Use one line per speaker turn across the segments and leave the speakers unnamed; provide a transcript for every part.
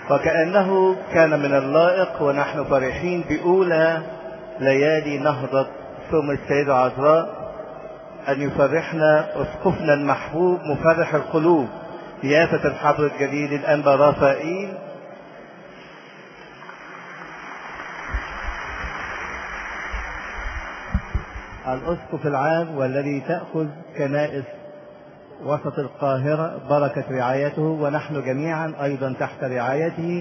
وكأنه كان من اللائق ونحن فرحين بأولى ليالي نهضة ثم السيدة عذراء أن يفرحنا أسقفنا المحبوب مفرح القلوب يافة الحبر الجليل الأنبا رافائيل الأسقف العام والذي تأخذ كنائس وسط القاهرة بركة رعايته ونحن جميعا أيضا تحت رعايته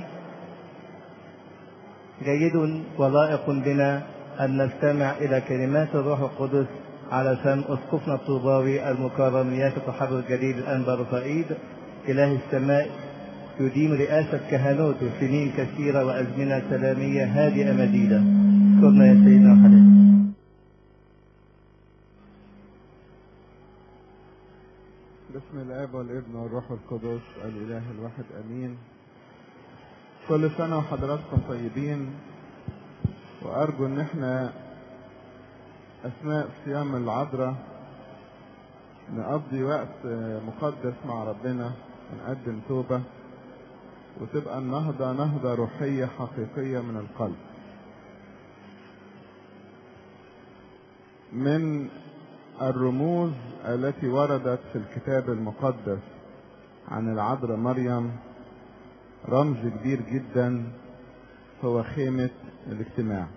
جيد ولائق بنا أن نستمع إلى كلمات الروح القدس على فم أسقفنا الطوباوي المكرم يافت حبر الجليل الأنبا رفائيد إله السماء يديم رئاسة كهنوته سنين كثيرة وأزمنة سلامية هادئة مديدة اذكرنا يا سيدنا الحبيب
بسم الاب والابن والروح القدس الاله الواحد امين كل سنه وحضراتكم طيبين وارجو ان احنا اثناء صيام العذراء نقضي وقت مقدس مع ربنا ونقدم توبه وتبقى النهضه نهضه روحيه حقيقيه من القلب من الرموز التي وردت في الكتاب المقدس عن العذراء مريم رمز كبير جدا هو خيمة الاجتماع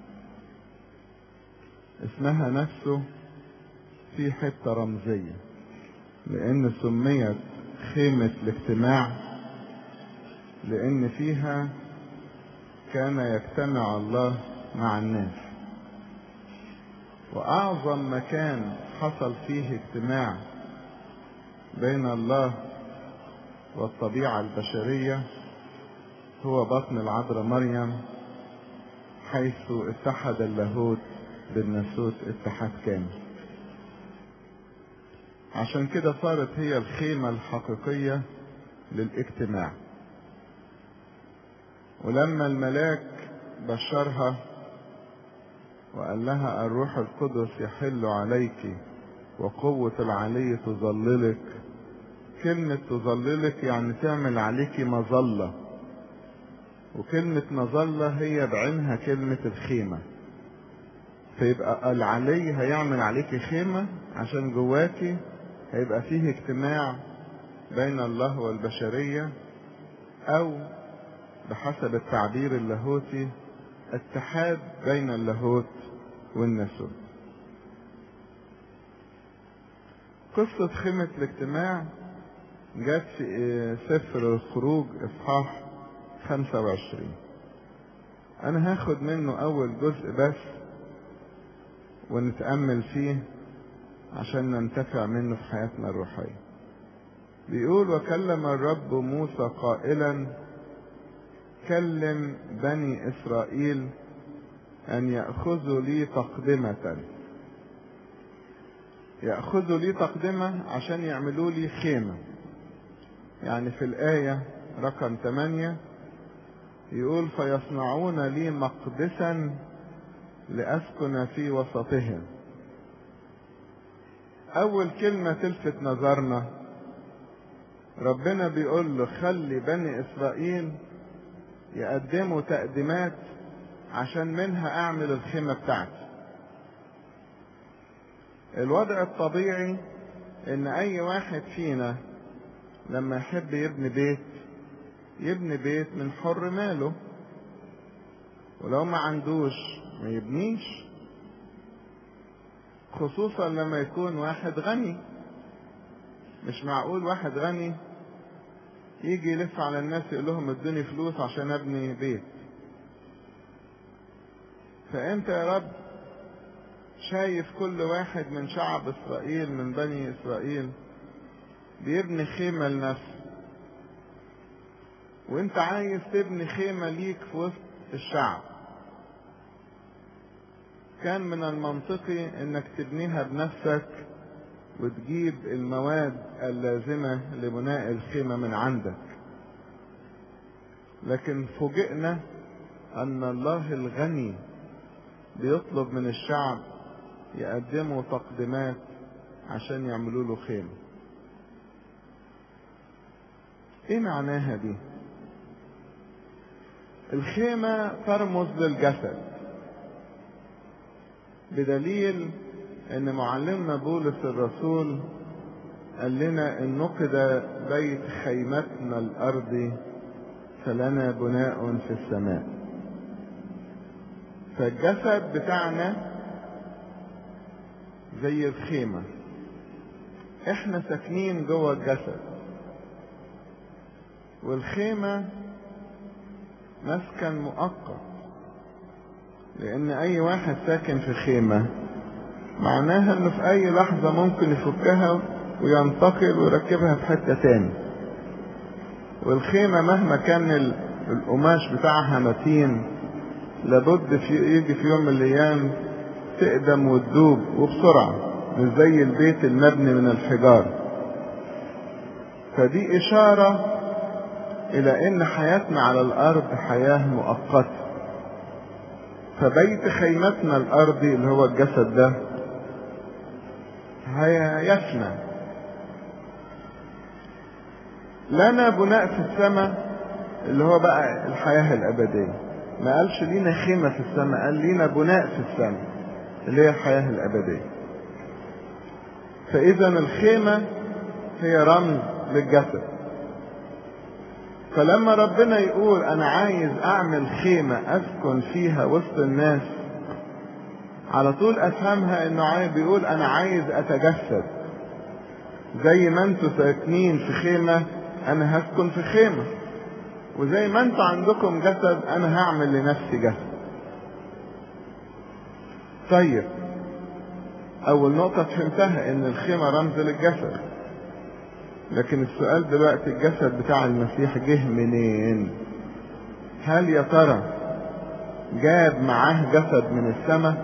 اسمها نفسه في حتة رمزية لأن سميت خيمة الاجتماع لأن فيها كان يجتمع الله مع الناس وأعظم مكان حصل فيه اجتماع بين الله والطبيعة البشرية هو بطن العذراء مريم حيث اتحد اللاهوت بالناسوت اتحاد كامل عشان كده صارت هي الخيمة الحقيقية للاجتماع ولما الملاك بشرها وقال لها الروح القدس يحل عليك وقوة العلي تظللك كلمة تظللك يعني تعمل عليك مظلة وكلمة مظلة هي بعينها كلمة الخيمة فيبقى العلي هيعمل عليك خيمة عشان جواكي هيبقى فيه اجتماع بين الله والبشرية أو بحسب التعبير اللاهوتي اتحاد بين اللاهوت والناسوت قصة خيمة الاجتماع جت في سفر الخروج اصحاح 25 انا هاخد منه اول جزء بس ونتأمل فيه عشان ننتفع منه في حياتنا الروحية بيقول وكلم الرب موسى قائلا كلم بني إسرائيل أن يأخذوا لي تقدمة يأخذوا لي تقدمة عشان يعملوا لي خيمة يعني في الآية رقم 8 يقول فيصنعون لي مقدسا لأسكن في وسطهم أول كلمة تلفت نظرنا ربنا بيقول له خلي بني إسرائيل يقدموا تقديمات عشان منها اعمل الخيمة بتاعتي الوضع الطبيعي ان اي واحد فينا لما يحب يبني بيت يبني بيت من حر ماله ولو ما عندوش ما يبنيش خصوصا لما يكون واحد غني مش معقول واحد غني يجي يلف على الناس يقول لهم ادوني فلوس عشان ابني بيت فانت يا رب شايف كل واحد من شعب اسرائيل من بني اسرائيل بيبني خيمة لنفسه وانت عايز تبني خيمة ليك في وسط الشعب كان من المنطقي انك تبنيها بنفسك وتجيب المواد اللازمة لبناء الخيمة من عندك لكن فوجئنا ان الله الغني بيطلب من الشعب يقدموا تقديمات عشان يعملوا له خيمة ايه معناها دي الخيمة ترمز للجسد بدليل ان معلمنا بولس الرسول قال لنا ان نقد بيت خيمتنا الارضي فلنا بناء في السماء فالجسد بتاعنا زي الخيمة احنا ساكنين جوه الجسد والخيمة مسكن مؤقت لان اي واحد ساكن في خيمة معناها انه في اي لحظة ممكن يفكها وينتقل ويركبها في حتة تاني والخيمة مهما كان القماش بتاعها متين لابد في يجي في يوم من الايام تقدم وتدوب وبسرعة مش زي البيت المبني من الحجار فدي اشارة الى ان حياتنا على الارض حياة مؤقتة فبيت خيمتنا الارضي اللي هو الجسد ده هيفنى لنا بناء في السماء اللي هو بقى الحياة الأبدية ما قالش لينا خيمة في السماء قال لينا بناء في السماء اللي هي الحياة الأبدية فإذا الخيمة هي رمز للجسد فلما ربنا يقول أنا عايز أعمل خيمة أسكن فيها وسط الناس على طول أفهمها إنه عايز بيقول أنا عايز أتجسد زي ما انتوا ساكنين في خيمة أنا هسكن في خيمة وزي ما انتوا عندكم جسد أنا هعمل لنفسي جسد طيب أول نقطة فهمتها إن الخيمة رمز للجسد لكن السؤال دلوقتي الجسد بتاع المسيح جه منين هل يا ترى جاب معاه جسد من السماء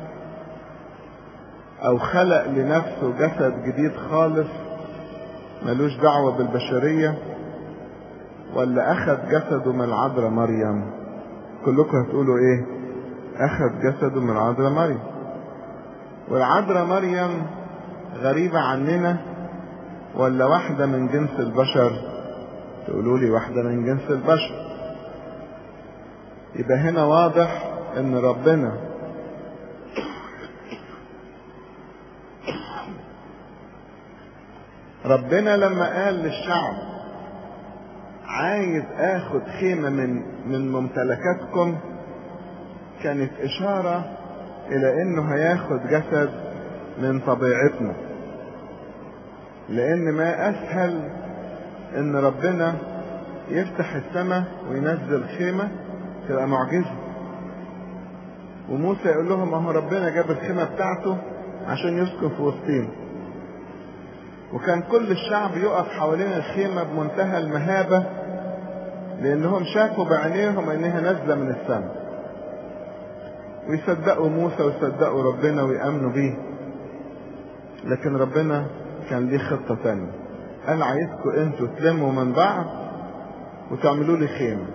او خلق لنفسه جسد جديد خالص ملوش دعوة بالبشرية ولا اخذ جسده من العذراء مريم كلكم هتقولوا ايه اخذ جسده من العذراء مريم والعذراء مريم غريبة عننا ولا واحدة من جنس البشر تقولوا لي واحدة من جنس البشر يبقى هنا واضح ان ربنا ربنا لما قال للشعب عايز اخد خيمة من من ممتلكاتكم كانت اشارة الى انه هياخد جسد من طبيعتنا لان ما اسهل ان ربنا يفتح السماء وينزل خيمة تبقى معجزة وموسى يقول لهم اهو ربنا جاب الخيمة بتاعته عشان يسكن في وسطينا وكان كل الشعب يقف حوالين الخيمة بمنتهى المهابة لانهم شافوا بعينيهم انها نازلة من السماء ويصدقوا موسى ويصدقوا ربنا ويأمنوا بيه لكن ربنا كان ليه خطة تانية قال عايزكم انتوا تلموا من بعض وتعملوا لي خيمة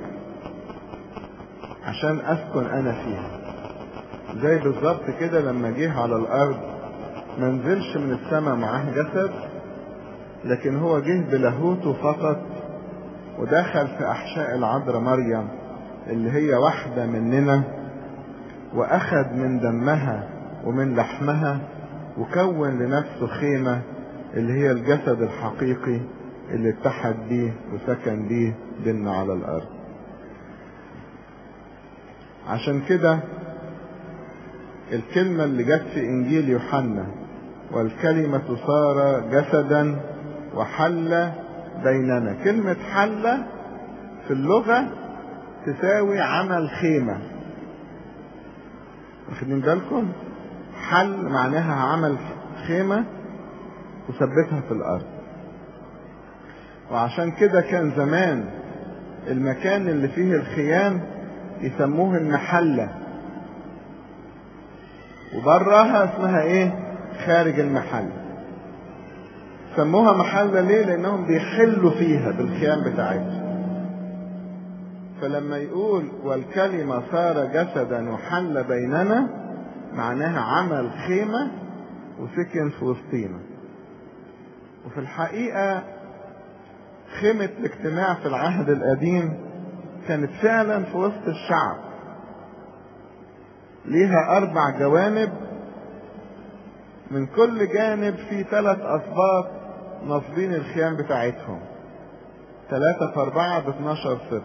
عشان اسكن انا فيها زي بالظبط كده لما جه على الارض ما نزلش من السماء معاه جسد لكن هو جه بلاهوته فقط ودخل في احشاء العذراء مريم اللي هي واحدة مننا واخد من دمها ومن لحمها وكون لنفسه خيمة اللي هي الجسد الحقيقي اللي اتحد بيه وسكن بيه بينا على الارض عشان كده الكلمة اللي جت في انجيل يوحنا والكلمة صار جسدا وحل بيننا كلمة حل في اللغة تساوي عمل خيمة واخدين بالكم حل معناها عمل خيمة وثبتها في الأرض وعشان كده كان زمان المكان اللي فيه الخيام يسموه المحلة وبراها اسمها ايه خارج المحلة سموها محلة ليه لانهم بيحلوا فيها بالخيام بتاعتهم فلما يقول والكلمة صار جسدا وحل بيننا معناها عمل خيمة وسكن في وسطينا وفي الحقيقة خيمة الاجتماع في العهد القديم كانت فعلا في وسط الشعب ليها أربع جوانب من كل جانب في ثلاث أسباط ناصبين الخيام بتاعتهم ثلاثة في أربعة ب 12 سبط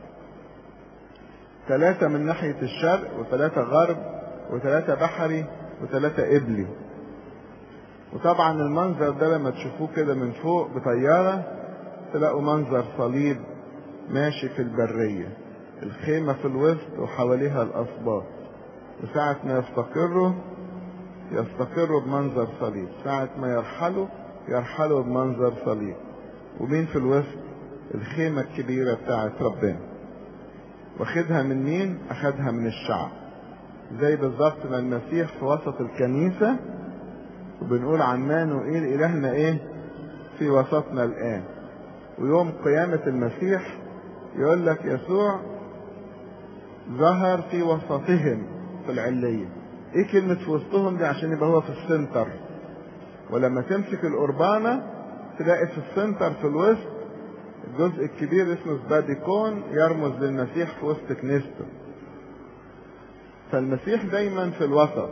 ثلاثة من ناحية الشرق وثلاثة غرب وثلاثة بحري وثلاثة قبلي وطبعا المنظر ده لما تشوفوه كده من فوق بطيارة تلاقوا منظر صليب ماشي في البرية الخيمة في الوسط وحواليها الأسباط وساعة ما يستقروا يستقروا بمنظر صليب ساعة ما يرحلوا يرحلوا بمنظر صليب ومين في الوسط الخيمة الكبيرة بتاعت ربنا واخدها من مين اخدها من الشعب زي بالظبط ما المسيح في وسط الكنيسة وبنقول عمان وإيه إلهنا إيه في وسطنا الآن ويوم قيامة المسيح يقول لك يسوع ظهر في وسطهم في العلية ايه كلمة في وسطهم دي عشان يبقى هو في السنتر ولما تمسك القربانة تلاقي في السنتر في الوسط الجزء الكبير اسمه سباديكون يرمز للمسيح في وسط كنيسته فالمسيح دايما في الوسط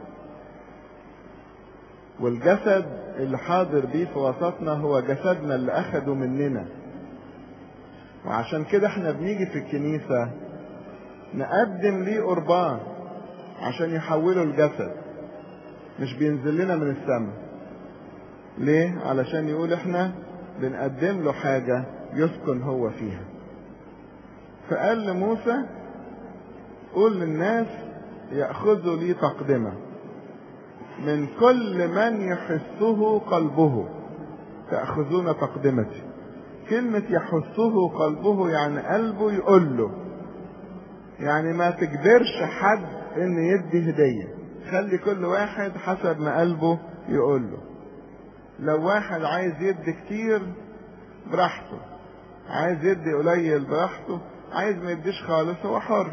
والجسد اللي حاضر بيه في وسطنا هو جسدنا اللي اخده مننا وعشان كده احنا بنيجي في الكنيسة نقدم ليه قربان عشان يحوله الجسد مش بينزل لنا من السماء ليه علشان يقول احنا بنقدم له حاجة يسكن هو فيها فقال لموسى قول للناس يأخذوا لي تقدمة من كل من يحسه قلبه تأخذون تقدمتي كلمة يحسه قلبه يعني قلبه يقول له يعني ما تجبرش حد ان يدي هدية خلي كل واحد حسب ما قلبه يقول له لو واحد عايز يدي كتير براحته عايز يدي قليل براحته عايز ما يديش خالص هو حر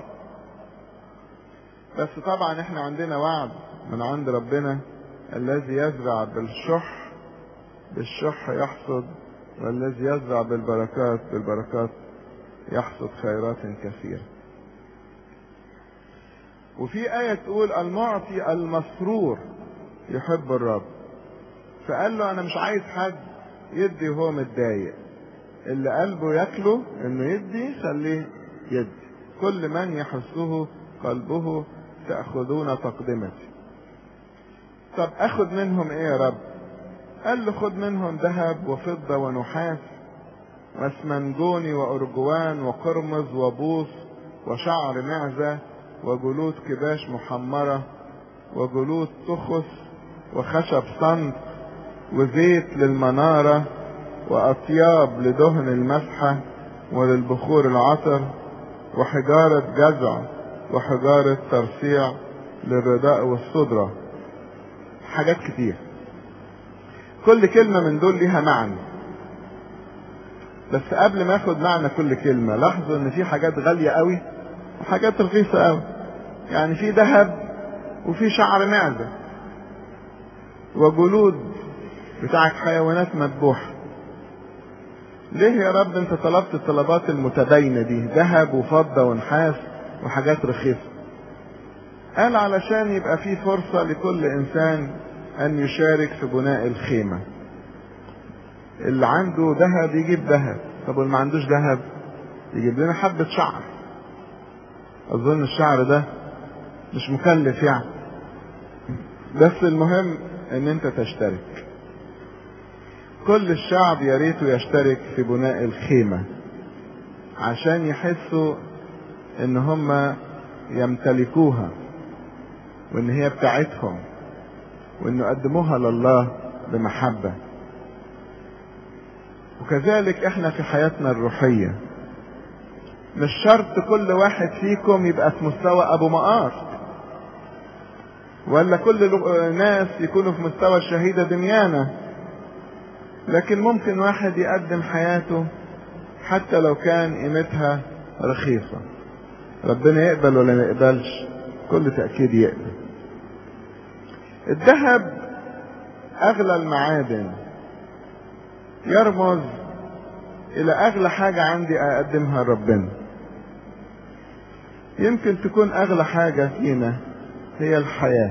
بس طبعا احنا عندنا وعد من عند ربنا الذي يزرع بالشح بالشح يحصد والذي يزرع بالبركات بالبركات يحصد خيرات كثيرة وفي آية تقول المعطي المسرور يحب الرب فقال له أنا مش عايز حد يدي وهو متضايق اللي قلبه ياكله انه يدي خليه يدي كل من يحسه قلبه تأخذون تقدمتي طب اخد منهم ايه يا رب قال له خد منهم ذهب وفضة ونحاس واسمنجوني وأرجوان وقرمز وبوص وشعر معزة وجلود كباش محمرة وجلود تخس وخشب صنف وزيت للمنارة وأطياب لدهن المسحة وللبخور العطر وحجارة جزع وحجارة ترصيع للرداء والصدرة حاجات كتير كل كلمة من دول ليها معنى بس قبل ما اخد معنى كل كلمة لاحظوا ان في حاجات غالية قوي وحاجات رخيصة قوي يعني في ذهب وفي شعر معزة وجلود بتاعت حيوانات مذبوحة ليه يا رب انت طلبت الطلبات المتداينة دي ذهب وفضة ونحاس وحاجات رخيصة قال علشان يبقى في فرصة لكل انسان ان يشارك في بناء الخيمة اللي عنده ذهب يجيب ذهب طب واللي ما عندوش ذهب يجيب لنا حبة شعر اظن الشعر ده مش مكلف يعني بس المهم ان انت تشترك كل الشعب يا ريته يشترك في بناء الخيمة عشان يحسوا ان هم يمتلكوها وان هي بتاعتهم وان يقدموها لله بمحبة وكذلك احنا في حياتنا الروحية مش شرط كل واحد فيكم يبقى في مستوى ابو مقار ولا كل الناس يكونوا في مستوى الشهيدة دميانة لكن ممكن واحد يقدم حياته حتى لو كان قيمتها رخيصة ربنا يقبل ولا ما يقبلش كل تأكيد يقبل الذهب أغلى المعادن يرمز إلى أغلى حاجة عندي أقدمها لربنا يمكن تكون أغلى حاجة فينا هي الحياة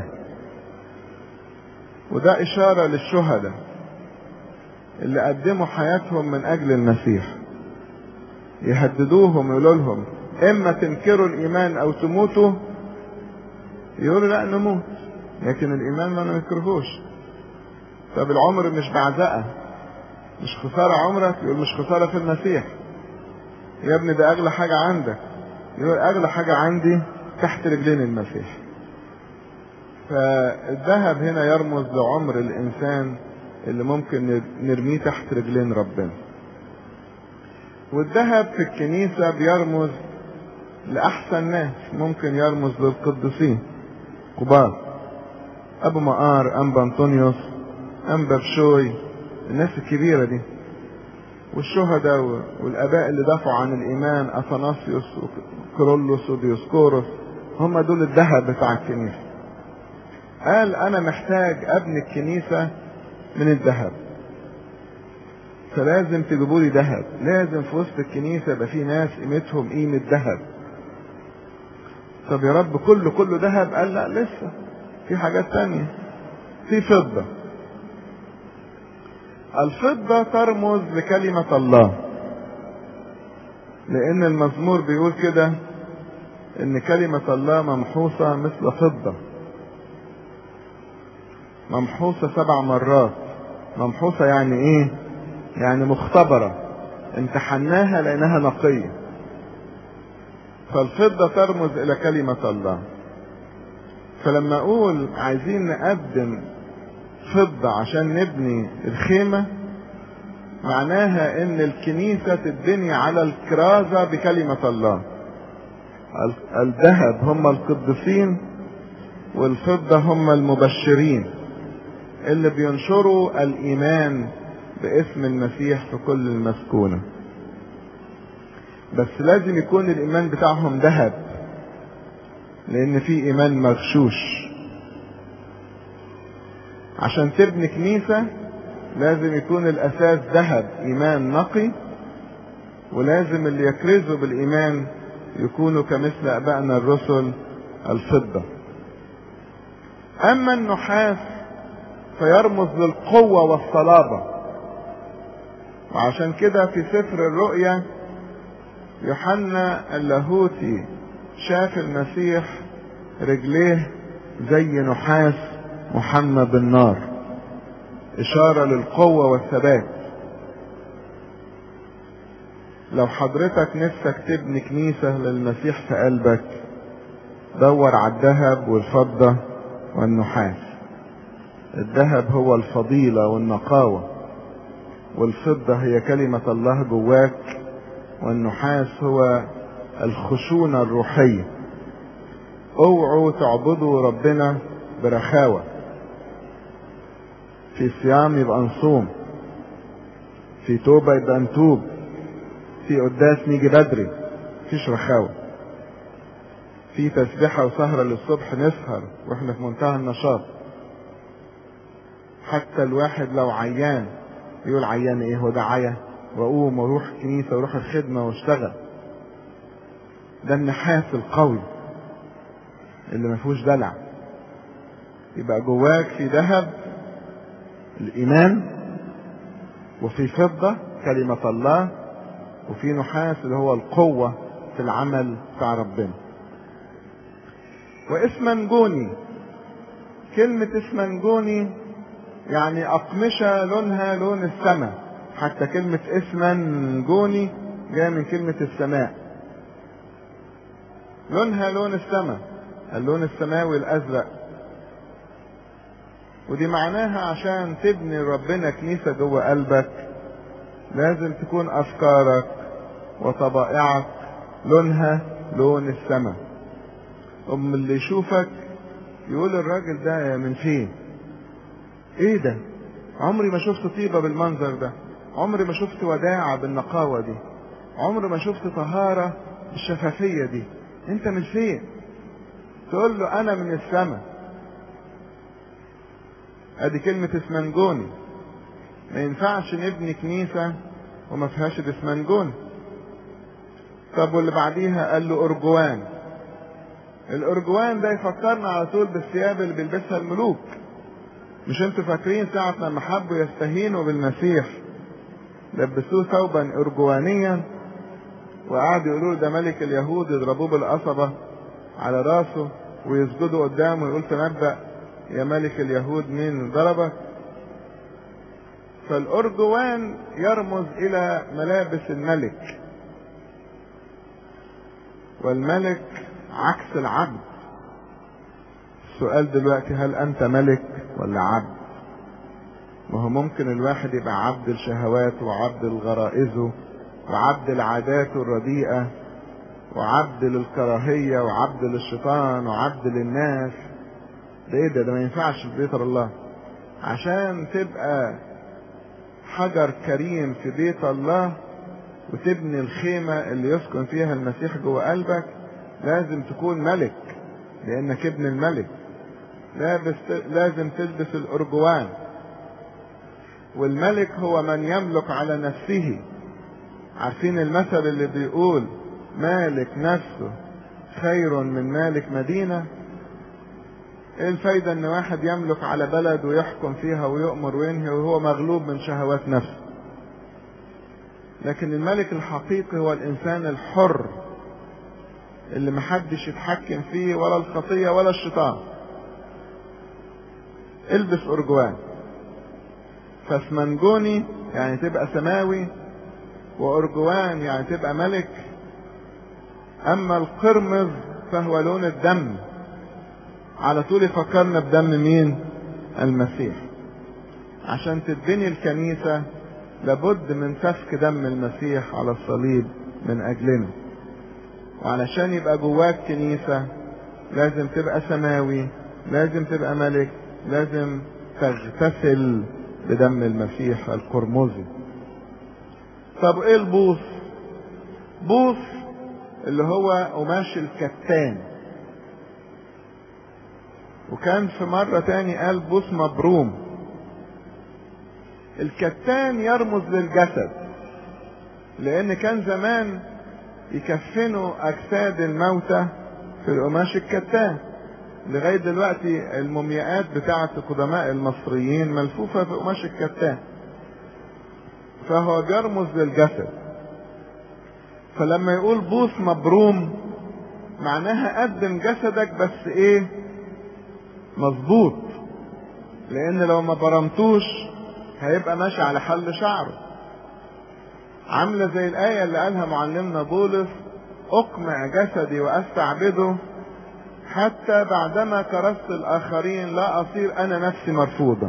وده إشارة للشهداء اللي قدموا حياتهم من أجل المسيح يهددوهم يقولوا لهم إما تنكروا الإيمان أو تموتوا يقولوا لا نموت لكن الإيمان ما ننكرهوش طب العمر مش بعزقة مش خسارة عمرك يقول مش خسارة في المسيح يا ابني ده أغلى حاجة عندك يقول أغلى حاجة عندي تحت رجلين المسيح فالذهب هنا يرمز لعمر الإنسان اللي ممكن نرميه تحت رجلين ربنا والذهب في الكنيسة بيرمز لأحسن ناس ممكن يرمز للقديسين كبار أبو مقار أنبا أنطونيوس أنبا بشوي الناس الكبيرة دي والشهداء والآباء اللي دافعوا عن الإيمان أثناسيوس وكرولوس وديوسكوروس هم دول الذهب بتاع الكنيسة قال أنا محتاج أبني الكنيسة من الذهب فلازم تجيبوا لي ذهب لازم في وسط الكنيسة يبقى في ناس قيمتهم قيمة ذهب طب يا رب كله كله ذهب قال لا لسه في حاجات تانية في فضة الفضة ترمز لكلمة الله لأن المزمور بيقول كده إن كلمة الله ممحوصة مثل فضة ممحوصة سبع مرات ممحوصة يعني إيه؟ يعني مختبرة امتحناها لأنها نقية فالفضة ترمز إلى كلمة الله فلما أقول عايزين نقدم فضة عشان نبني الخيمة معناها ان الكنيسة تتبني على الكرازة بكلمة الله الذهب هم القديسين والفضة هم المبشرين اللي بينشروا الإيمان باسم المسيح في كل المسكونة بس لازم يكون الإيمان بتاعهم ذهب لأن في إيمان مغشوش عشان تبني كنيسة لازم يكون الأساس ذهب إيمان نقي ولازم اللي يكرزوا بالإيمان يكونوا كمثل أبائنا الرسل الفضة أما النحاس فيرمز للقوة والصلابة وعشان كده في سفر الرؤيا يوحنا اللاهوتي شاف المسيح رجليه زي نحاس محمى بالنار إشارة للقوة والثبات لو حضرتك نفسك تبني كنيسة للمسيح في قلبك دور على الذهب والفضة والنحاس الذهب هو الفضيلة والنقاوة والفضة هي كلمة الله جواك والنحاس هو الخشونة الروحية اوعوا تعبدوا ربنا برخاوة في صيام يبقى نصوم في توبة يبقى نتوب في قداس نيجي بدري مفيش رخاوة في تسبيحة وسهرة للصبح نسهر واحنا في منتهى النشاط حتى الواحد لو عيان يقول عيان ايه هو ده عيا واقوم واروح الكنيسة واروح الخدمة واشتغل ده النحاس القوي اللي ما فيهوش دلع يبقى جواك في ذهب الإيمان وفي فضة كلمة الله وفي نحاس اللي هو القوة في العمل بتاع ربنا واسمنجوني كلمة اسمنجوني يعني أقمشة لونها لون السماء حتى كلمة اسمنجوني جاية من كلمة السماء لونها لون السماء اللون السماوي الأزرق ودي معناها عشان تبني ربنا كنيسة جوه قلبك لازم تكون أفكارك وطبائعك لونها لون السماء أم اللي يشوفك يقول الراجل ده من فين ايه ده عمري ما شفت طيبة بالمنظر ده عمري ما شفت وداعة بالنقاوة دي عمري ما شفت طهارة بالشفافية دي انت من فين تقول له انا من السماء ادي كلمة اسمنجوني ما ينفعش نبني كنيسة وما فيهاش الاسمنجوني طب واللي بعديها قال له ارجوان الأرجوان ده يفكرنا على طول بالثياب اللي بيلبسها الملوك مش انتوا فاكرين ساعة لما حبوا يستهينوا بالمسيح لبسوه ثوبا أرجوانيا وقعدوا يقولوا ده ملك اليهود يضربوه بالقصبة على راسه ويسجدوا قدامه ويقول تنبأ يا ملك اليهود مين ضربك فالأرجوان يرمز إلى ملابس الملك والملك عكس العبد السؤال دلوقتي هل أنت ملك ولا عبد ما هو ممكن الواحد يبقى عبد الشهوات وعبد لغرائزه وعبد العادات الرديئة وعبد للكراهية وعبد للشيطان وعبد للناس ده ايه ده ده ما ينفعش في بيت الله عشان تبقى حجر كريم في بيت الله وتبني الخيمة اللي يسكن فيها المسيح جوه قلبك لازم تكون ملك لانك ابن الملك لابس لازم تلبس الارجوان والملك هو من يملك على نفسه عارفين المثل اللي بيقول مالك نفسه خير من مالك مدينة ايه الفايدة ان واحد يملك على بلد ويحكم فيها ويؤمر وينهي وهو مغلوب من شهوات نفسه لكن الملك الحقيقي هو الانسان الحر اللي محدش يتحكم فيه ولا الخطية ولا الشيطان البس ارجوان فاسمنجوني يعني تبقى سماوي وارجوان يعني تبقى ملك اما القرمز فهو لون الدم على طول يفكرنا بدم مين المسيح عشان تتبني الكنيسة لابد من سفك دم المسيح على الصليب من اجلنا وعلشان يبقى جواك كنيسة لازم تبقى سماوي لازم تبقى ملك لازم تغتسل بدم المسيح القرمزي طب ايه البوص بوص اللي هو قماش الكتان وكان في مرة تاني قال بوص مبروم الكتان يرمز للجسد لان كان زمان يكفنوا اجساد الموتى في القماش الكتان لغاية دلوقتي المومياءات بتاعة قدماء المصريين ملفوفة في قماش الكتان فهو بيرمز للجسد فلما يقول بوس مبروم معناها قدم جسدك بس ايه مظبوط لان لو ما برمتوش هيبقى ماشي على حل شعره عاملة زي الآية اللي قالها معلمنا بولس أقمع جسدي وأستعبده حتى بعدما كرست الآخرين لا أصير أنا نفسي مرفوضة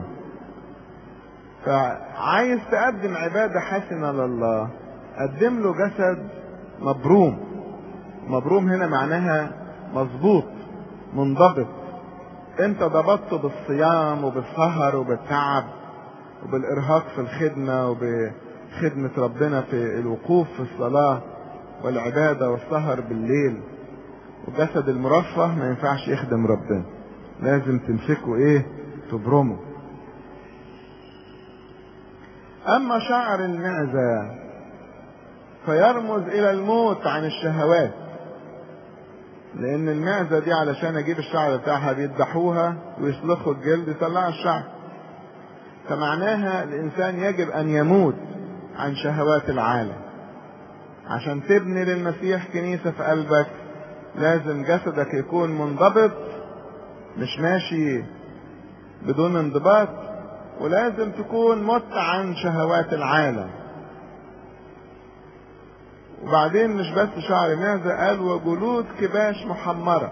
فعايز تقدم عبادة حسنة لله قدم له جسد مبروم مبروم هنا معناها مظبوط منضبط انت ضبطته بالصيام وبالسهر وبالتعب وبالارهاق في الخدمة وبخدمة ربنا في الوقوف في الصلاة والعبادة والسهر بالليل وجسد المرفه ما ينفعش يخدم ربنا لازم تمسكه ايه تبرمه اما شعر المعزة فيرمز الى الموت عن الشهوات لان المعزة دي علشان اجيب الشعر بتاعها بيذبحوها ويسلخوا الجلد يطلعوا الشعر فمعناها الانسان يجب ان يموت عن شهوات العالم عشان تبني للمسيح كنيسة في قلبك لازم جسدك يكون منضبط مش ماشي بدون انضباط ولازم تكون مت عن شهوات العالم وبعدين مش بس شعر معزة قال وجلود كباش محمرة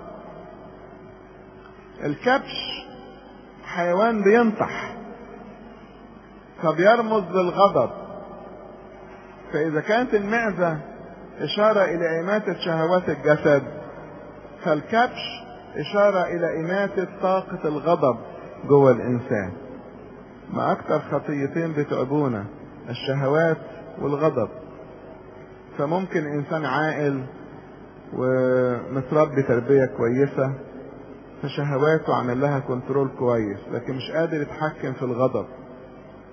الكبش حيوان بينطح فبيرمز للغضب فإذا كانت المعزة إشارة إلى إماتة شهوات الجسد فالكبش إشارة إلى إماتة طاقة الغضب جوه الإنسان ما أكثر خطيتين بتعبونا الشهوات والغضب فممكن إنسان عاقل ومتربي تربية كويسة فشهواته عمل لها كنترول كويس لكن مش قادر يتحكم في الغضب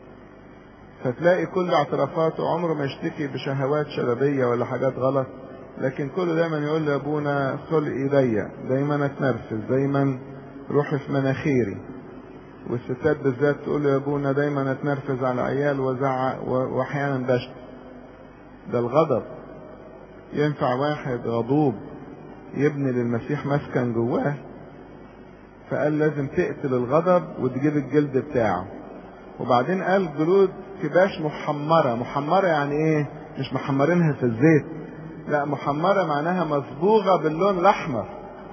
فتلاقي كل اعترافاته عمره ما يشتكي بشهوات شبابية ولا حاجات غلط لكن كله دايما يقول لي ابونا خلقي ضيق دايما اتنرفز دايما روحي في مناخيري والستات بالذات تقول يا ابونا دايما اتنرفز على عيال وزعق واحيانا بشت ده الغضب ينفع واحد غضوب يبني للمسيح مسكن جواه فقال لازم تقتل الغضب وتجيب الجلد بتاعه وبعدين قال جلود كباش محمرة محمرة يعني ايه مش محمرينها في الزيت لا محمرة معناها مصبوغة باللون الأحمر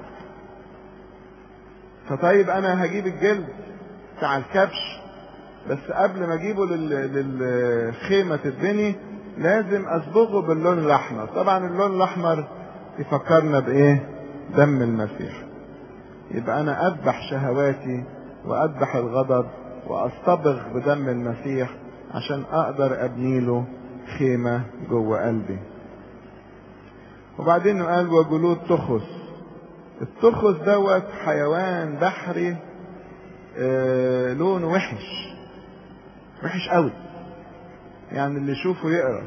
فطيب أنا هجيب الجلد بتاع الكبش بس قبل ما أجيبه للخيمة تتبني لازم أصبغه باللون الأحمر طبعا اللون الأحمر يفكرنا بإيه دم المسيح يبقى أنا أذبح شهواتي وأذبح الغضب وأصطبغ بدم المسيح عشان أقدر أبني له خيمة جوه قلبي وبعدين قال وجلود تخس التخس دوت حيوان بحري آه لونه وحش وحش قوي يعني اللي يشوفه يقرف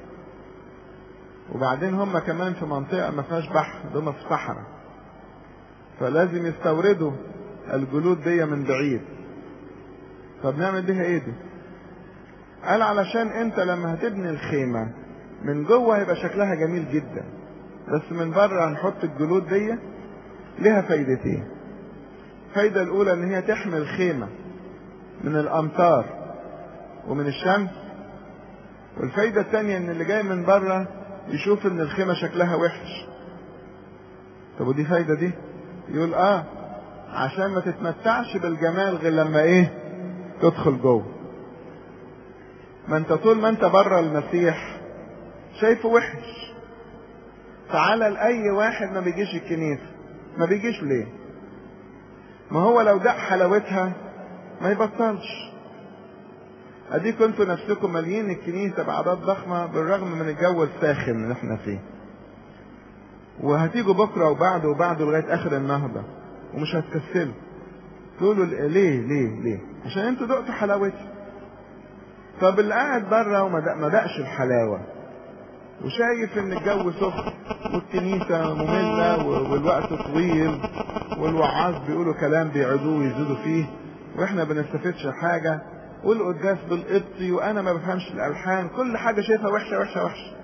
وبعدين هم كمان في منطقة ما فيهاش بحر هم في صحراء فلازم يستوردوا الجلود دي من بعيد طب نعمل بيها ايه دي قال علشان انت لما هتبني الخيمة من جوه هيبقى شكلها جميل جدا بس من بره هنحط الجلود دي لها فايدتين الفايدة الأولى إن هي تحمي الخيمة من الأمطار ومن الشمس والفايدة الثانية إن اللي جاي من بره يشوف إن الخيمة شكلها وحش طب ودي فايدة دي؟ يقول آه عشان ما تتمتعش بالجمال غير لما إيه؟ تدخل جوه ما أنت طول ما أنت بره المسيح شايفه وحش تعالى لأي واحد ما بيجيش الكنيسة ما بيجيش ليه ما هو لو دق حلاوتها ما يبطلش اديكم انتوا نفسكم ماليين الكنيسة بأعداد ضخمة بالرغم من الجو الساخن اللي احنا فيه وهتيجوا بكرة وبعده وبعده لغاية آخر النهضة ومش هتكسلوا تقولوا ليه ليه ليه عشان انتوا دقتوا حلاوتها طب اللي قاعد بره وما دق ما دقش الحلاوة وشايف ان الجو سخن والكنيسة مملة والوقت طويل والوعاظ بيقولوا كلام بيعدوه ويزيدوا فيه واحنا بنستفدش حاجة والقداس بالقبطي وانا ما بفهمش الالحان كل حاجة شايفها وحشة وحشة وحشة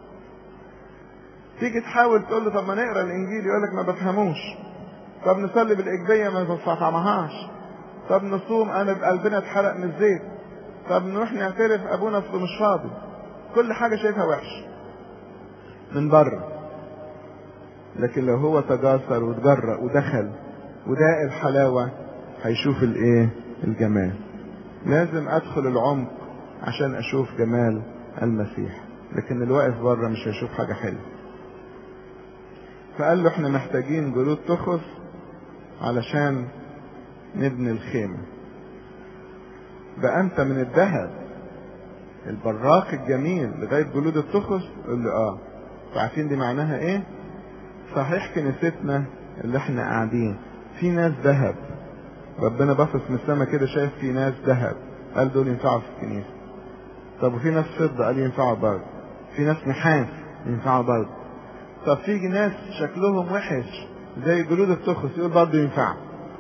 تيجي تحاول تقول له طب ما نقرا الانجيل يقول لك ما بفهموش طب نصلي بالاجبية ما بفهمهاش طب نصوم انا بقلبنا اتحرق من الزيت طب نروح نعترف ابونا اصله مش فاضي كل حاجة شايفها وحش من بره لكن لو هو تجاسر وتجرأ ودخل وداق الحلاوة هيشوف الايه الجمال لازم ادخل العمق عشان اشوف جمال المسيح لكن اللي واقف بره مش هيشوف حاجة حلوة فقال له احنا محتاجين جلود تخص علشان نبني الخيمة بقى انت من الذهب البراق الجميل لغاية جلود التخص قال له اه عارفين دي معناها ايه صحيح كنيستنا اللي احنا قاعدين في ناس ذهب ربنا باصص من السما كده شايف في ناس ذهب قال دول ينفعوا في الكنيسة طب وفي ناس فضة قال ينفعوا برضه في ناس نحاس ينفعوا برضه طب في ناس شكلهم وحش زي جلود التخص يقول برضه ينفع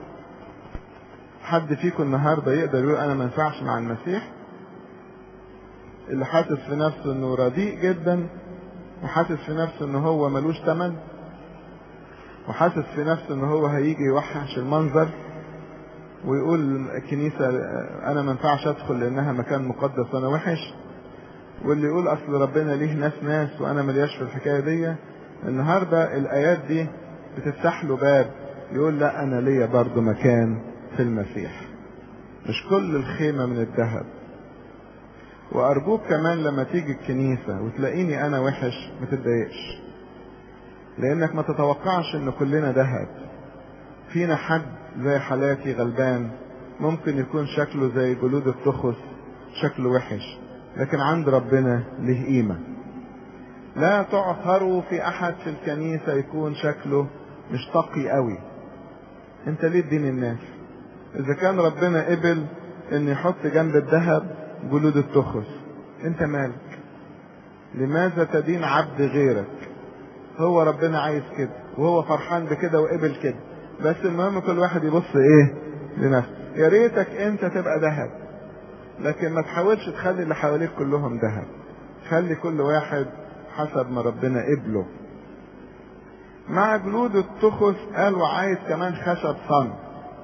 حد فيكم النهارده يقدر يقول انا ما ينفعش مع المسيح اللي حاسس في نفسه انه رديء جدا وحاسس في نفسه ان هو ملوش تمن وحاسس في نفسه ان هو هيجي يوحش المنظر ويقول الكنيسة انا ما ينفعش ادخل لانها مكان مقدس وانا وحش واللي يقول اصل ربنا ليه ناس ناس وانا ملياش في الحكاية دي النهاردة الايات دي بتفتح له باب يقول لا انا ليا برضو مكان في المسيح مش كل الخيمة من الذهب وارجوك كمان لما تيجي الكنيسة وتلاقيني انا وحش ما تتضايقش لانك ما تتوقعش ان كلنا ذهب فينا حد زي حالاتي غلبان ممكن يكون شكله زي جلود التخس شكله وحش لكن عند ربنا له قيمة لا تعثروا في احد في الكنيسة يكون شكله مش تقي قوي انت ليه تدين الناس اذا كان ربنا قبل ان يحط جنب الذهب جلود التخس انت مالك لماذا تدين عبد غيرك هو ربنا عايز كده وهو فرحان بكده وقبل كده بس المهم كل واحد يبص ايه لنفسه يا ريتك انت تبقى ذهب لكن ما تحاولش تخلي اللي حواليك كلهم ذهب خلي كل واحد حسب ما ربنا قبله مع جلود التخس قال وعايز كمان خشب صن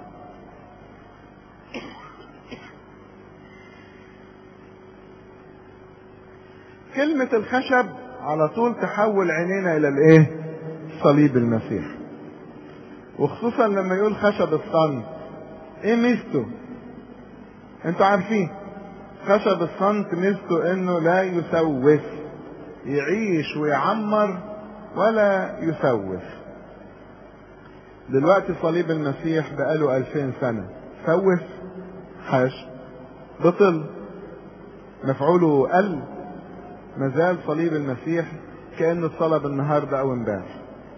كلمة الخشب على طول تحول عينينا إلى الإيه؟ صليب المسيح. وخصوصا لما يقول خشب الصن. إيه ميزته؟ أنتوا عارفين خشب الصمت ميزته إنه لا يسوس. يعيش ويعمر ولا يسوس. دلوقتي صليب المسيح بقاله ألفين سنة. سوس؟ حاش. بطل. مفعوله قل. مازال صليب المسيح كأنه اتصلب النهاردة أو امبارح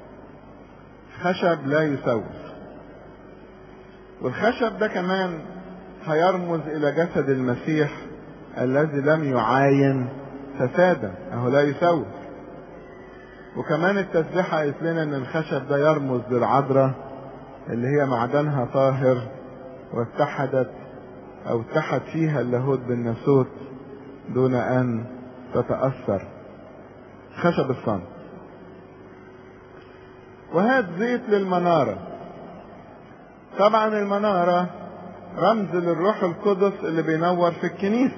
خشب لا يسوس والخشب ده كمان هيرمز إلى جسد المسيح الذي لم يعاين فسادا أهو لا يسوس وكمان التسبيحة قالت لنا إن الخشب ده يرمز للعذراء اللي هي معدنها طاهر واتحدت أو اتحد فيها اللاهوت بالناسوت دون أن تتأثر خشب الصمت وهات زيت للمنارة طبعا المنارة رمز للروح القدس اللي بينور في الكنيسة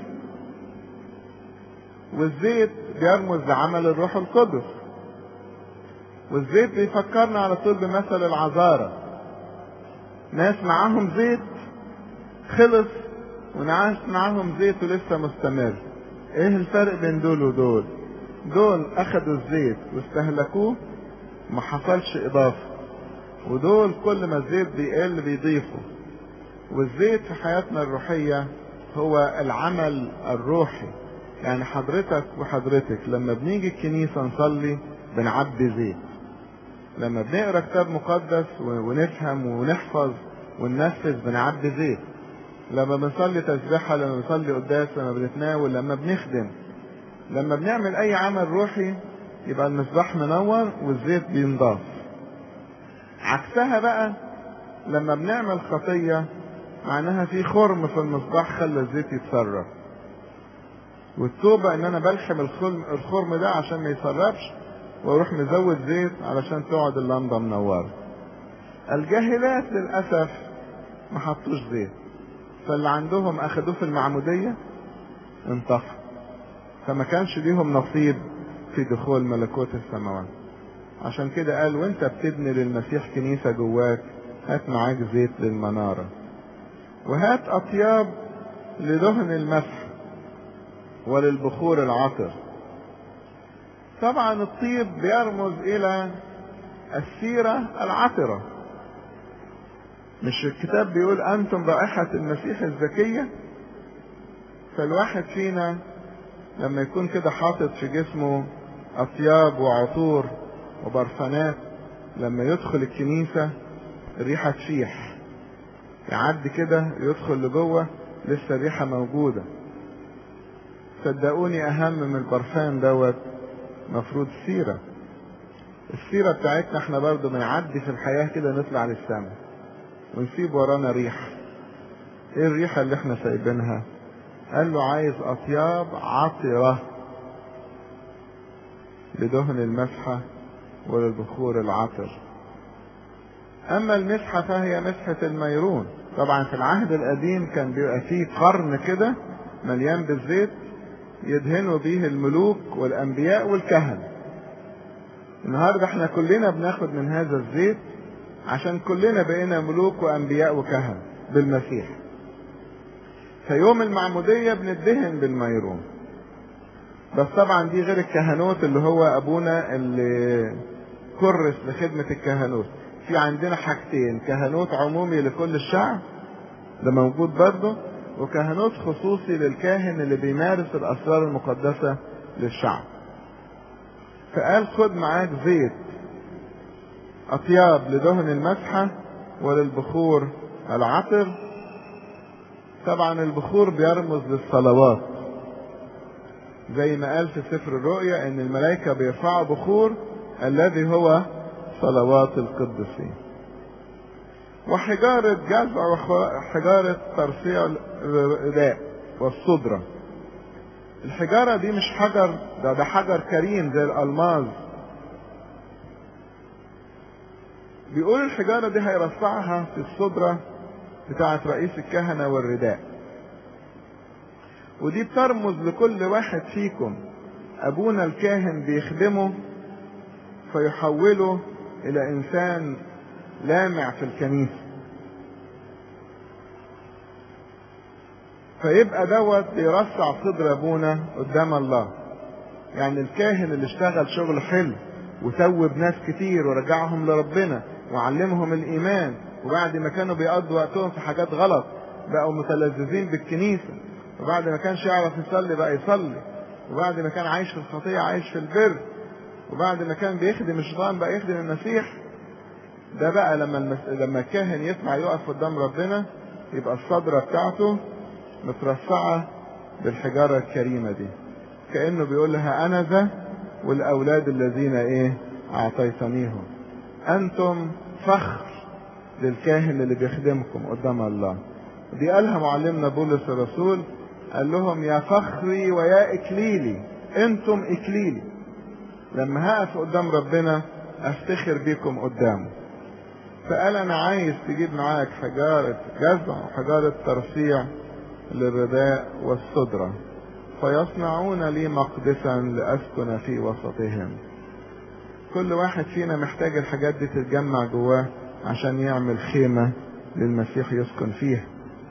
والزيت بيرمز لعمل الروح القدس والزيت بيفكرنا على طول بمثل العذارة ناس معاهم زيت خلص وناس معاهم زيت ولسه مستمر ايه الفرق بين دول ودول دول اخدوا الزيت واستهلكوه ما حصلش اضافه ودول كل ما الزيت بيقل بيضيفوا والزيت في حياتنا الروحية هو العمل الروحي يعني حضرتك وحضرتك لما بنيجي الكنيسة نصلي بنعبي زيت لما بنقرا كتاب مقدس ونفهم ونحفظ وننفذ بنعبي زيت لما بنصلي تسبيحة لما بنصلي قداس لما بنتناول لما بنخدم لما بنعمل أي عمل روحي يبقى المصباح منور والزيت بينضاف عكسها بقى لما بنعمل خطية معناها في خرم في المصباح خلى الزيت يتسرب والتوبة ان انا بلحم الخرم, الخرم ده عشان ما يسربش واروح مزود زيت علشان تقعد اللمبة منورة الجاهلات للأسف ما حطوش زيت فاللي عندهم اخدوه في المعمودية انطفى فما كانش ليهم نصيب في دخول ملكوت السماوات عشان كده قال وانت بتبني للمسيح كنيسة جواك هات معاك زيت للمنارة وهات اطياب لدهن المسح وللبخور العطر طبعا الطيب بيرمز الى السيرة العطرة مش الكتاب بيقول انتم رائحة المسيح الزكية فالواحد فينا لما يكون كده حاطط في جسمه اطياب وعطور وبرفانات لما يدخل الكنيسة الريحة تفيح يعدي كده يدخل لجوه لسه الريحة موجودة صدقوني اهم من البرفان دوت مفروض السيرة السيرة بتاعتنا احنا برضو بنعدي في الحياة كده نطلع للسماء ونسيب ورانا ريحة ايه الريحة اللي احنا سايبينها قال له عايز اطياب عطرة لدهن المسحة وللبخور العطر اما المسحة فهي مسحة الميرون طبعا في العهد القديم كان بيبقى فيه قرن كده مليان بالزيت يدهنوا بيه الملوك والانبياء والكهنة النهاردة احنا كلنا بناخد من هذا الزيت عشان كلنا بقينا ملوك وانبياء وكهنة بالمسيح فيوم المعمودية بندهن بالميرون بس طبعا دي غير الكهنوت اللي هو ابونا اللي كرس لخدمة الكهنوت في عندنا حاجتين كهنوت عمومي لكل الشعب ده موجود برضه وكهنوت خصوصي للكاهن اللي بيمارس الاسرار المقدسة للشعب فقال خد معاك زيت اطياب لدهن المسحة وللبخور العطر طبعا البخور بيرمز للصلوات زي ما قال في سفر الرؤيا ان الملائكة بيرفعوا بخور الذي هو صلوات القديسين وحجارة جزع وحجارة ترفيع الرداء والصدرة الحجارة دي مش حجر ده ده حجر كريم زي الألماظ بيقول الحجارة دي هيرفعها في الصدرة بتاعة رئيس الكهنة والرداء ودي بترمز لكل واحد فيكم أبونا الكاهن بيخدمه فيحوله إلى إنسان لامع في الكنيسة فيبقى دوت بيرفع صدر ابونا قدام الله يعني الكاهن اللي اشتغل شغل حلو وتوب ناس كتير ورجعهم لربنا وعلمهم الايمان وبعد ما كانوا بيقضوا وقتهم في حاجات غلط بقوا متلذذين بالكنيسة وبعد ما كانش يعرف يصلي بقى يصلي وبعد ما كان عايش في الخطية عايش في البر وبعد ما كان بيخدم الشيطان بقى يخدم المسيح ده بقى لما المس... لما الكاهن يطلع يقف قدام ربنا يبقى الصدرة بتاعته مترفعة بالحجارة الكريمة دي كأنه بيقول لها أنا ذا والأولاد الذين إيه أعطيتنيهم أنتم فخر للكاهن اللي بيخدمكم قدام الله دي قالها معلمنا بولس الرسول قال لهم يا فخري ويا إكليلي أنتم إكليلي لما هقف قدام ربنا أفتخر بيكم قدامه فقال أنا عايز تجيب معاك حجارة جزع وحجارة ترفيع للرداء والصدرة فيصنعون لي مقدسا لأسكن في وسطهم كل واحد فينا محتاج الحاجات دي تتجمع جواه عشان يعمل خيمة للمسيح يسكن فيها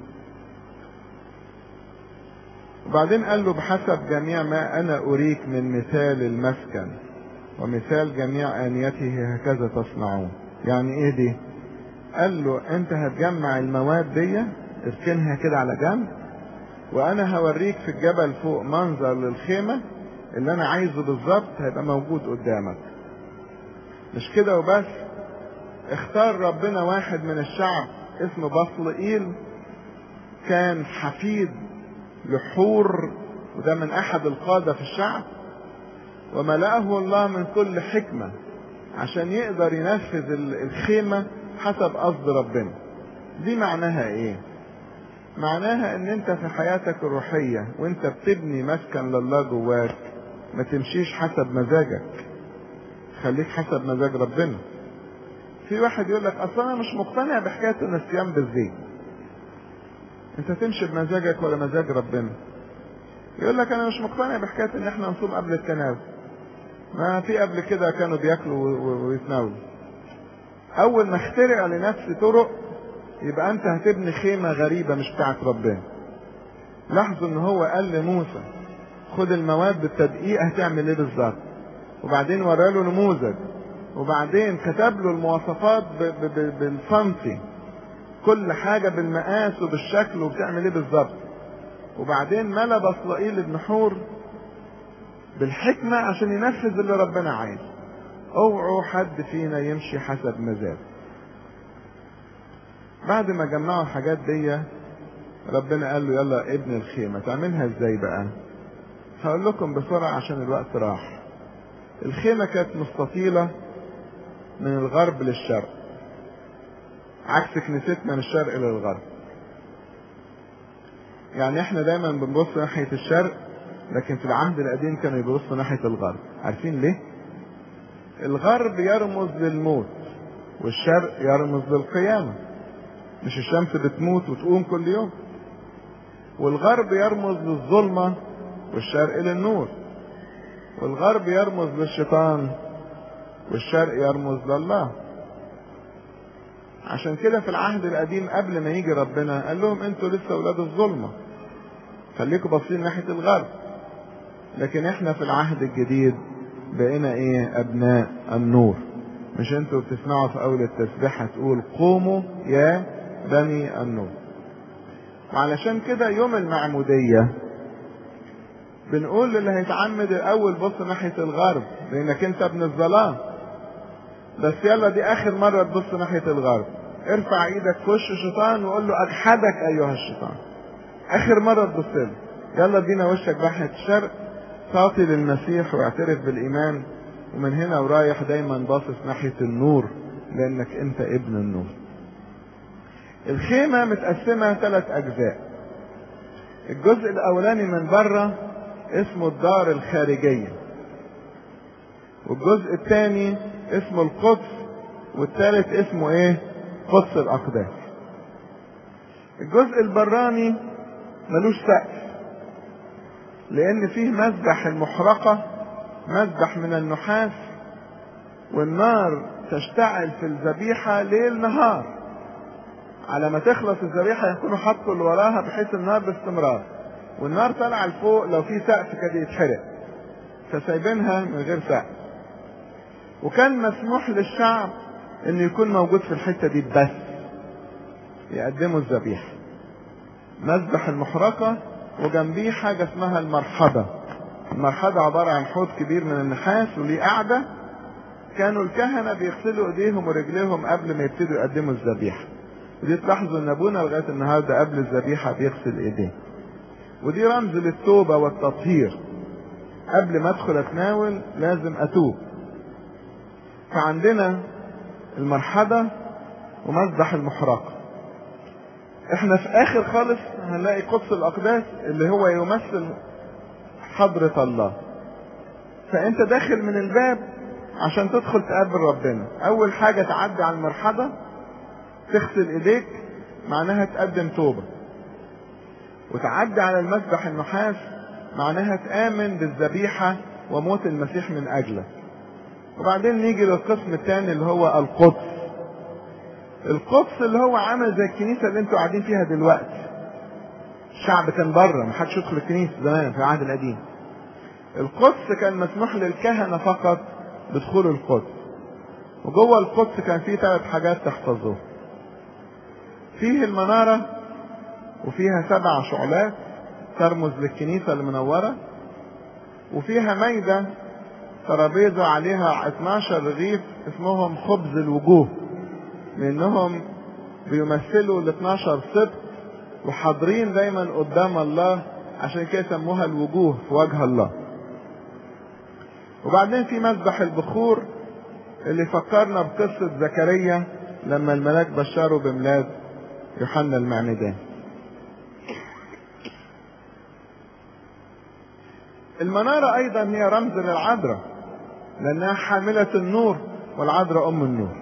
وبعدين قال له بحسب جميع ما أنا أريك من مثال المسكن ومثال جميع آنيته هكذا تصنعون يعني إيه دي قال له أنت هتجمع المواد دي اركنها كده على جنب وانا هوريك في الجبل فوق منظر للخيمة اللي انا عايزه بالظبط هيبقى موجود قدامك مش كده وبس اختار ربنا واحد من الشعب اسمه بصلئيل كان حفيد لحور وده من احد القادة في الشعب وملأه الله من كل حكمة عشان يقدر ينفذ الخيمة حسب قصد ربنا دي معناها ايه معناها ان انت في حياتك الروحية وانت بتبني مسكن لله جواك ما تمشيش حسب مزاجك خليك حسب مزاج ربنا في واحد يقول لك اصلا انا مش مقتنع بحكاية ان الصيام بالزيت انت تمشي بمزاجك ولا مزاج ربنا يقول لك انا مش مقتنع بحكاية ان احنا نصوم قبل التناول ما في قبل كده كانوا بياكلوا ويتناولوا اول ما اخترع لنفسي طرق يبقى انت هتبني خيمة غريبة مش بتاعت ربنا لاحظوا ان هو قال لموسى خد المواد بالتدقيق هتعمل ايه بالظبط وبعدين وراله نموذج وبعدين كتب له المواصفات بالسنتي كل حاجة بالمقاس وبالشكل وبتعمل ايه بالظبط وبعدين ملا بصلائيل بن حور بالحكمة عشان ينفذ اللي ربنا عايزه اوعوا حد فينا يمشي حسب مزاجه بعد ما جمعوا الحاجات دي ربنا قال له يلا ابن الخيمة تعملها ازاي بقى هقول لكم بسرعة عشان الوقت راح الخيمة كانت مستطيلة من الغرب للشرق عكس كنيستنا من الشرق للغرب يعني احنا دايما بنبص ناحية الشرق لكن في العهد القديم كانوا يبصوا ناحية الغرب عارفين ليه الغرب يرمز للموت والشرق يرمز للقيامة مش الشمس بتموت وتقوم كل يوم والغرب يرمز للظلمة والشرق للنور والغرب يرمز للشيطان والشرق يرمز لله عشان كده في العهد القديم قبل ما يجي ربنا قال لهم انتوا لسه اولاد الظلمه خليكم باصين ناحيه الغرب لكن احنا في العهد الجديد بقينا ايه ابناء النور مش انتوا بتسمعوا في اول التسبيحه تقول قوموا يا بني النور وعلشان كده يوم المعموديه بنقول للي هيتعمد الاول بص ناحيه الغرب لانك انت ابن الظلام بس يلا دي اخر مره تبص ناحيه الغرب ارفع ايدك في وش الشيطان وقول له اجحدك ايها الشيطان اخر مره تبص له يلا ادينا وشك ناحيه الشرق تعطي للمسيح واعترف بالايمان ومن هنا ورايح دايما باصص ناحية النور لانك انت ابن النور الخيمة متقسمة ثلاث اجزاء الجزء الاولاني من بره اسمه الدار الخارجية والجزء الثاني اسمه القدس والثالث اسمه ايه قدس الاقداس الجزء البراني ملوش سقف لان فيه مذبح المحرقة مذبح من النحاس والنار تشتعل في الذبيحة ليل نهار على ما تخلص الذبيحة يكونوا حطوا اللي وراها بحيث النار باستمرار والنار طالعة لفوق لو في سقف كده يتحرق فسايبينها من غير سقف وكان مسموح للشعب انه يكون موجود في الحتة دي بس يقدموا الذبيحة مذبح المحرقة وجنبيه حاجة اسمها المرحبة المرحبة عبارة عن حوض كبير من النحاس وليه قاعدة كانوا الكهنة بيغسلوا ايديهم ورجليهم قبل ما يبتدوا يقدموا الذبيحة ودي تلاحظوا ان ابونا لغاية النهاردة قبل الذبيحة بيغسل ايديه ودي رمز للتوبة والتطهير قبل ما ادخل اتناول لازم اتوب فعندنا المرحبة ومذبح المحرقة احنا في اخر خالص هنلاقي قدس الاقداس اللي هو يمثل حضرة الله فانت داخل من الباب عشان تدخل تقابل ربنا اول حاجة تعدي على المرحبة تغسل ايديك معناها تقدم توبة وتعدي على المذبح النحاس معناها تآمن بالذبيحة وموت المسيح من اجلك وبعدين نيجي للقسم الثاني اللي هو القدس القدس اللي هو عامل زي الكنيسة اللي انتوا قاعدين فيها دلوقتي الشعب كان بره ما حدش يدخل الكنيسة زمان في العهد القديم القدس كان مسموح للكهنة فقط بدخول القدس وجوه القدس كان فيه ثلاث حاجات تحفظوها فيه المنارة وفيها سبع شعلات ترمز للكنيسة المنورة وفيها ميدة ترابيزة عليها 12 رغيف اسمهم خبز الوجوه لانهم بيمثلوا ال 12 سبت وحاضرين دايما قدام الله عشان كده سموها الوجوه في وجه الله وبعدين في مذبح البخور اللي فكرنا بقصة زكريا لما الملاك بشره بميلاد يوحنا المعمدان المنارة أيضا هي رمز للعذراء لأنها حاملة النور والعذراء أم النور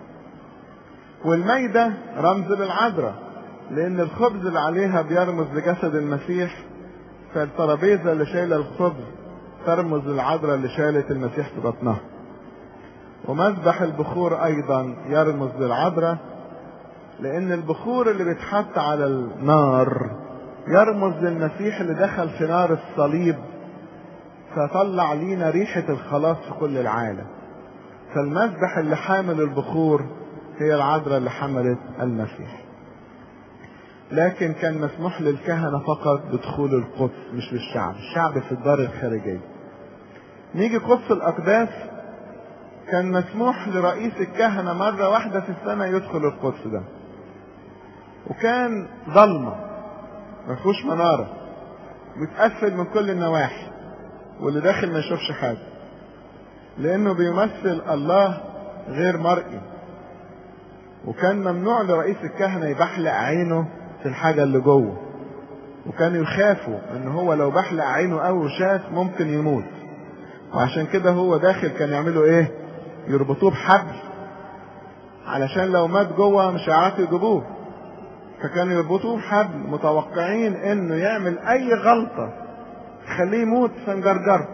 والميدة رمز للعذراء لأن الخبز اللي عليها بيرمز لجسد المسيح فالترابيزة اللي شايلة الخبز ترمز للعذراء اللي شالت المسيح في بطنها ومذبح البخور أيضا يرمز للعذراء لأن البخور اللي بيتحط على النار يرمز للمسيح اللي دخل في نار الصليب فطلع لينا ريحة الخلاص في كل العالم فالمذبح اللي حامل البخور هي العذراء اللي حملت المسيح لكن كان مسموح للكهنة فقط بدخول القدس مش للشعب الشعب في الدار الخارجية نيجي قدس الأقداس كان مسموح لرئيس الكهنة مرة واحدة في السنة يدخل القدس ده وكان ضلمة ما فيهوش منارة متقفل من كل النواحي واللي داخل ما يشوفش حاجة لأنه بيمثل الله غير مرئي وكان ممنوع لرئيس الكهنة يبحلق عينه في الحاجة اللي جوه وكانوا يخافوا ان هو لو بحلق عينه او شاف ممكن يموت وعشان كده هو داخل كان يعملوا ايه يربطوه بحبل علشان لو مات جوه مش هيعرفوا يجيبوه فكانوا يربطوه بحبل متوقعين انه يعمل اي غلطة تخليه يموت فنجرجره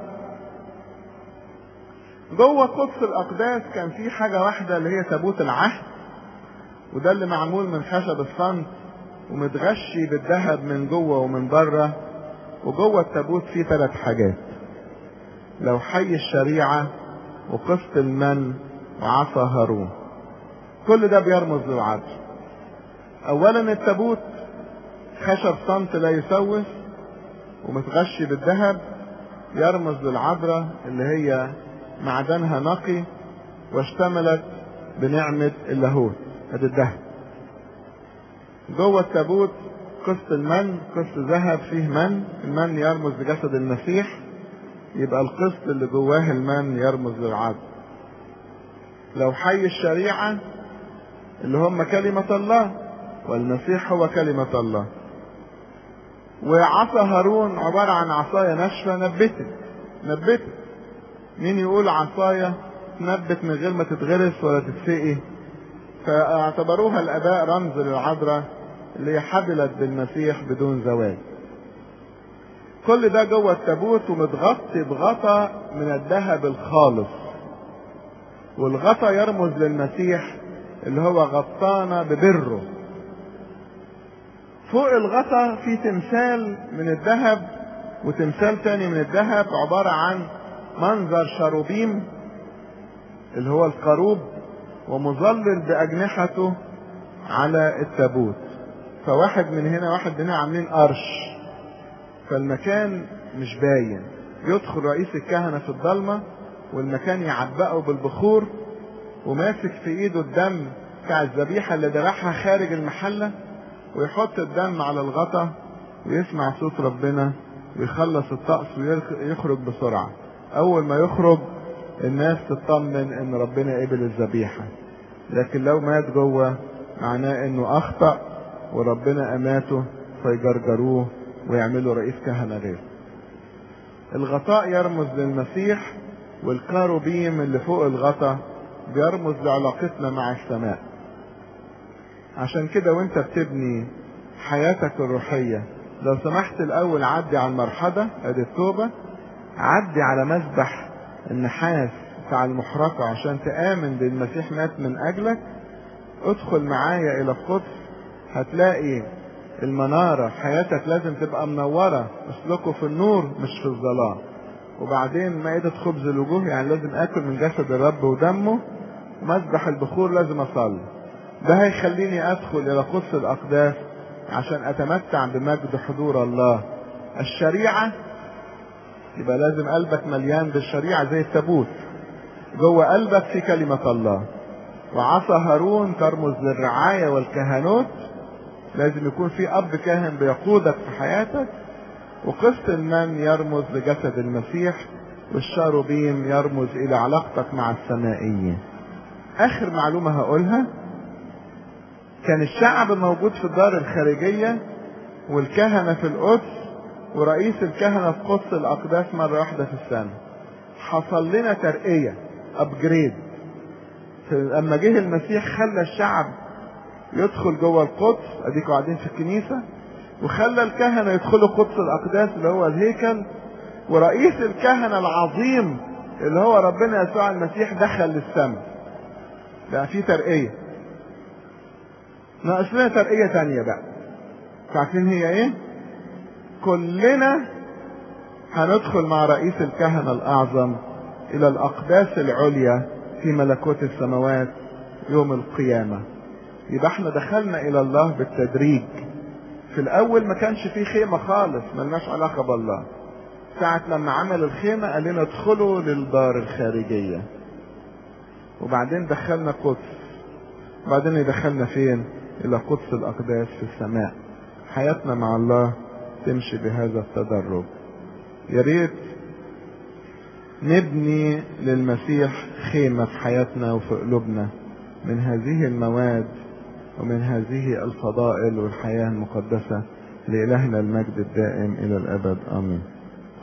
جوه قدس الاقداس كان في حاجة واحدة اللي هي تابوت العهد وده اللي معمول من خشب الصمت ومتغشي بالذهب من جوه ومن بره وجوه التابوت فيه ثلاث حاجات لو حي الشريعة وقسط المن وعصا هارون كل ده بيرمز للعدل اولا التابوت خشب صمت لا يسوس ومتغشي بالذهب يرمز للعذراء اللي هي معدنها نقي واشتملت بنعمة اللاهوت ادي الذهب جوه التابوت قسط المن قسط ذهب فيه من المن يرمز لجسد المسيح يبقى القسط اللي جواه المن يرمز للعدل لو حي الشريعة اللي هم كلمة الله والمسيح هو كلمة الله وعصا هارون عبارة عن عصاية ناشفة نبتت نبتت مين يقول عصاية تنبت من غير ما تتغرس ولا تتسقي فاعتبروها الآباء رمز للعذراء اللي هي حبلت بالمسيح بدون زواج كل ده جوه التابوت ومتغطي بغطا من الذهب الخالص والغطا يرمز للمسيح اللي هو غطانا ببره فوق الغطا في تمثال من الذهب وتمثال تاني من الذهب عبارة عن منظر شروبيم اللي هو القروب ومظلل بأجنحته على التابوت فواحد من هنا واحد من هنا عاملين قرش فالمكان مش باين يدخل رئيس الكهنة في الضلمة والمكان يعبقه بالبخور وماسك في ايده الدم بتاع الذبيحة اللي ذبحها خارج المحلة ويحط الدم على الغطا ويسمع صوت ربنا ويخلص الطقس ويخرج بسرعة أول ما يخرج الناس تطمن إن ربنا قبل الذبيحة لكن لو مات جوه معناه إنه أخطأ وربنا أماته فيجرجروه ويعملوا رئيس كهنة غيره الغطاء يرمز للمسيح والكاروبيم اللي فوق الغطا بيرمز لعلاقتنا مع السماء عشان كده وانت بتبني حياتك الروحية لو سمحت الأول عدي على المرحلة ادي التوبة عدي على مسبح النحاس بتاع المحرقة عشان تآمن بالمسيح مات من أجلك ادخل معايا إلى القدس هتلاقي المنارة حياتك لازم تبقى منورة اسلكوا في النور مش في الظلام وبعدين مائدة خبز الوجوه يعني لازم اكل من جسد الرب ودمه ومسبح البخور لازم اصلي ده هيخليني ادخل الى قدس الاقداس عشان اتمتع بمجد حضور الله الشريعة يبقى لازم قلبك مليان بالشريعة زي التابوت جوه قلبك في كلمة الله وعصا هارون ترمز للرعاية والكهنوت لازم يكون في اب كاهن بيقودك في حياتك وقسط المن يرمز لجسد المسيح والشاروبيم يرمز الى علاقتك مع السمائيين اخر معلومة هقولها كان الشعب موجود في الدار الخارجية والكهنة في القدس ورئيس الكهنة في قدس الأقداس مرة واحدة في السنة حصل لنا ترقية أبجريد لما جه المسيح خلى الشعب يدخل جوه القدس اديكوا قاعدين في الكنيسة وخلى الكهنة يدخلوا قدس الأقداس اللي هو الهيكل ورئيس الكهنة العظيم اللي هو ربنا يسوع المسيح دخل للسماء بقى في ترقية ناقص لنا ترقية تانية بقى عارفين هي ايه؟ كلنا هندخل مع رئيس الكهنة الأعظم إلى الأقداس العليا في ملكوت السماوات يوم القيامة يبقى احنا دخلنا إلى الله بالتدريج في الأول ما كانش فيه خيمة خالص ملناش علاقة بالله ساعة لما عمل الخيمة قال لنا ادخلوا للدار الخارجية وبعدين دخلنا قدس وبعدين يدخلنا فين إلى قدس الأقداس في السماء حياتنا مع الله تمشي بهذا التدرج يا ريت نبني للمسيح خيمة في حياتنا وفي قلوبنا من هذه المواد ومن هذه الفضائل والحياة المقدسة لإلهنا المجد الدائم إلى الأبد آمين